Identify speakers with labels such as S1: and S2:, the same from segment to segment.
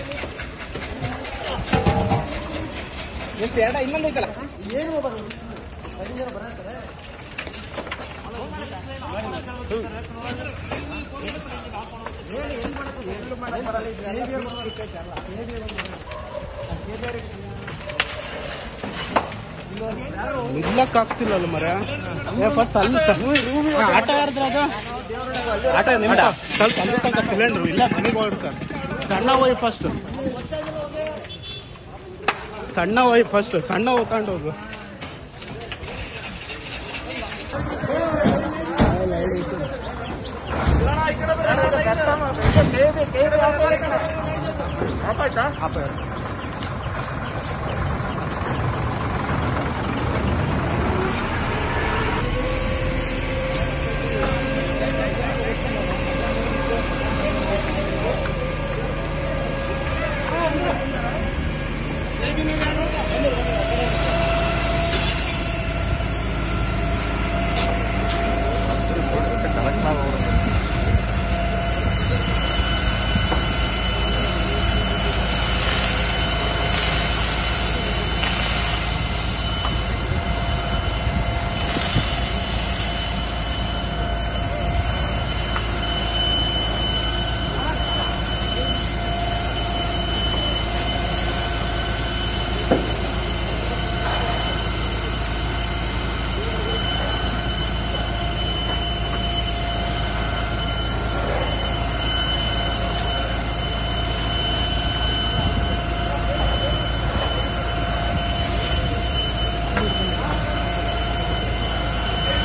S1: ಎಷ್ಟು ಎರಡ ಇನ್ನೊಂದು ಐತಲ್ಲ
S2: ನಿಲ್ಲಕ್ ಆಗ್ತಿಲ್ಲಲ್ಲ ಮರ ಫಸ್ಟ್ ಅಲ್ಲಿ ಹಾ, ಆಟ ಯಾರ್ದ್ರ ಅದು ಆಟ ನಿಮ್ದ ಸ್ವಲ್ಪ ಅಲ್ಲಿ ತನಕ ಸಿಲಿಂಡ್ರು ಇಲ್ಲ ಮನೆಗೆ ಹೋಗ್ತಾರೆ ಸಣ್ಣ ಹೋಯ್ ಫಸ್ಟ್ ಸಣ್ಣ ಹೋಯ್ ಫಸ್ಟ್ ಸಣ್ಣ ಹೋಗ್ಕೊಂಡು ಹೋಗು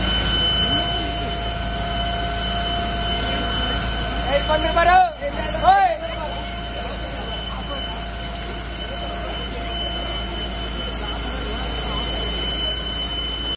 S1: ಬಂದ್ರು ಬರೋ